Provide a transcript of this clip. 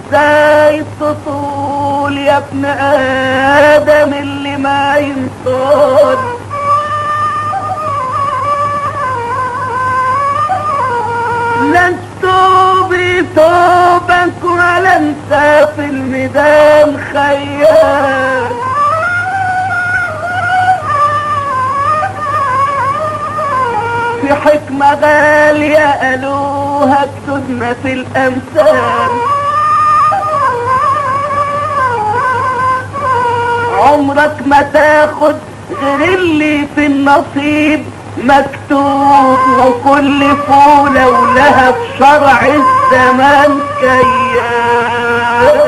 ازاي تطول يا ابن ادم اللي ما ينطول لا توبي توبك ولا انت في الميدان خيال في حكمة غالية قالوها كتبنا في الأمثال عمرك ما تاخد غير اللي في النصيب مكتوب وكل فولة ولها في شرع الزمان كيان